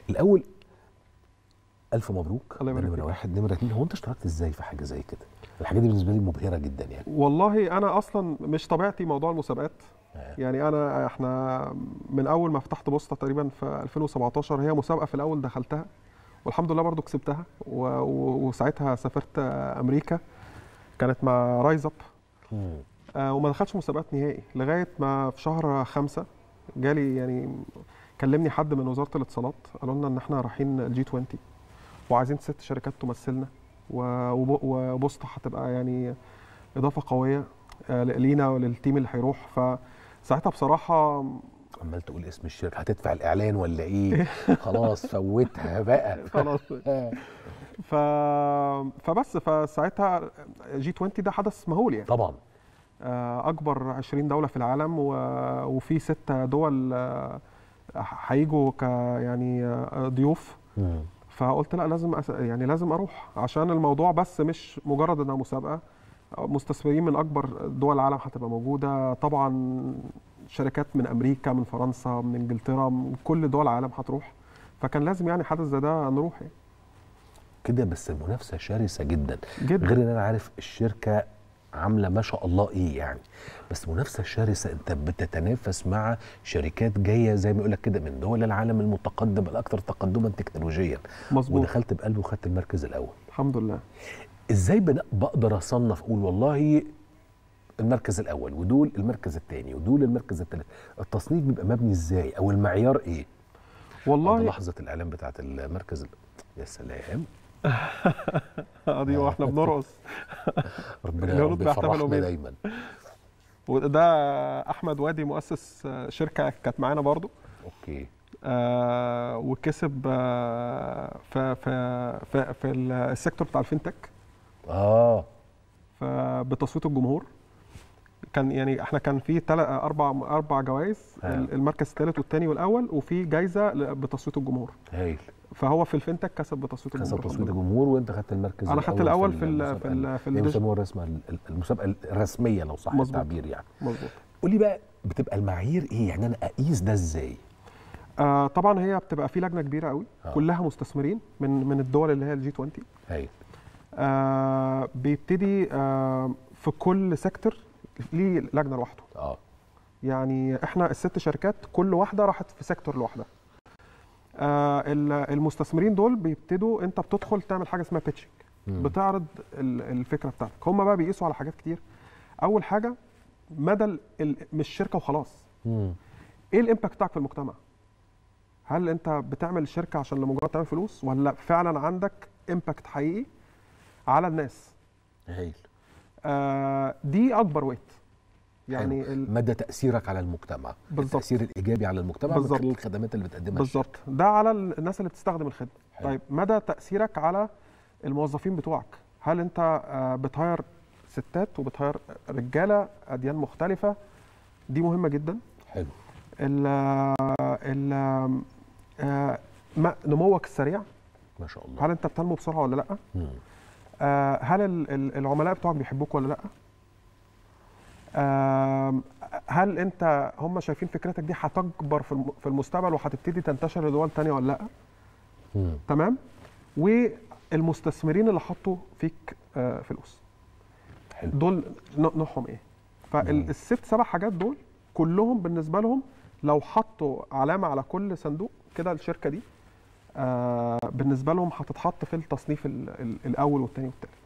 الاول الف مبروك الله ده يبارك نمره فيك. واحد نمره اتنين هو انت اشتركت ازاي في حاجه زي كده الحاجات دي بالنسبه لي مبهره جدا يعني والله انا اصلا مش طبيعتي موضوع المسابقات آه. يعني انا احنا من اول ما فتحت بوسطه تقريبا في 2017 هي مسابقه في الاول دخلتها والحمد لله برضو كسبتها و- و- وساعتها سافرت امريكا كانت مع رايز اب مم. آه، وما دخلتش مسابقات نهائي لغايه ما في شهر خمسة جالي يعني كلمني حد من وزاره الاتصالات قالوا لنا ان احنا رايحين الجي 20 وعايزين ست شركات تمثلنا و- وب- وبوسطه هتبقى يعني اضافه قويه آه، لينا وللتيم اللي هيروح فساعتها بصراحه عمال تقول اسم الشركه هتدفع الاعلان ولا ايه خلاص فوتها بقى خلاص آه. ف... فبس فساعتها جي 20 ده حدث مهول يعني طبعا آه، اكبر 20 دوله في العالم و... وفي ست دول آه، هيجوا ك يعني آه، ضيوف مم. فقلت لا لازم أس... يعني لازم اروح عشان الموضوع بس مش مجرد انها مسابقه مستثمرين من اكبر دول العالم هتبقى موجوده طبعا شركات من امريكا من فرنسا من انجلترا من كل دول العالم هتروح فكان لازم يعني حدث زي ده نروح يعني كده بس المنافسه شرسه جدا جدا غير ان انا عارف الشركه عامله ما شاء الله ايه يعني بس منافسه شرسه انت بتتنافس مع شركات جايه زي ما يقول لك كده من دول العالم المتقدم الاكثر تقدما تكنولوجيا مظبوط ودخلت بقلبه وخدت المركز الاول الحمد لله ازاي بن- بقدر اصنف اقول والله المركز الاول ودول المركز الثاني ودول المركز الثالث التصنيف بيبقى مبني ازاي او المعيار ايه والله والله لحظه الاعلان بتاعت المركز ال- يا سلام دي واحنا بنرقص ربنا يا الهنود رب بيحتفلوا يفرحنا بيه. دايما وده احمد وادي مؤسس شركه كانت معانا برضو اوكي آه وكسب آه في في في, في السيكتور بتاع الفinTech اه بتصويت الجمهور كان يعني احنا كان في تل... اربع اربع جوائز آه. المركز الثالث والثاني والاول وفي جايزه ل- بتصويت الجمهور هايل فهو في الفinTech كسب بتصويت كسب الجمهور تصويت الجمهور وانت خدت المركز انا خدت الاول في ال في ال في اللي الديج- بيسموها الرسمه ال- المسابقه الرسميه لو صح مظبوط. التعبير يعني مظبوط قول لي بقى بتبقى المعايير ايه يعني انا اقيس ده ازاي آه طبعا هي بتبقى في لجنه كبيره قوي آه. كلها مستثمرين من من الدول اللي هي الجي 20 هايل آه بيبتدي آه في كل سيكتور ليه لجنه لوحده اه يعني احنا الست شركات كل واحده راحت في سيكتور لوحدها آه ال- المستثمرين دول بيبتدوا انت بتدخل تعمل حاجه اسمها بيتشنج مم. بتعرض ال- الفكره بتاعتك هم بقى بيقيسوا على حاجات كتير اول حاجه مدى ال- ال- مش شركه وخلاص مم. ايه الامباكت بتاعك في المجتمع هل انت بتعمل شركه عشان لمجرد تعمل فلوس ولا فعلا عندك امباكت حقيقي على الناس هايل آه دي اكبر ويت يعني حلو. ال... مدى تاثيرك على المجتمع بالظبط. التاثير الايجابي على المجتمع من بالظبط. خلال الخدمات اللي بتقدمها بالظبط ده على ال- الناس اللي بتستخدم الخدمه حلو. طيب مدى تاثيرك على الموظفين بتوعك هل انت آه، بتهير ستات وبتهير رجاله اديان مختلفه دي مهمه جدا حلو ال ال آه، ما- نموك السريع ما شاء الله هل انت بتنمو بسرعه ولا لا مم. آه، هل ال- ال- العملاء بتوعك بيحبوك ولا لا آم، هل انت هم شايفين فكرتك دي هتكبر في الم- في المستقبل وهتبتدي تنتشر لدول تانية ولا لا مم. تمام والمستثمرين اللي حطوا فيك آه، فلوس حلو دول ن- نوعهم ايه فالست سبع حاجات دول كلهم بالنسبه لهم لو حطوا علامه على كل صندوق كده الشركه دي آه بالنسبه لهم هتتحط في التصنيف ال- ال- الاول والثاني والثالث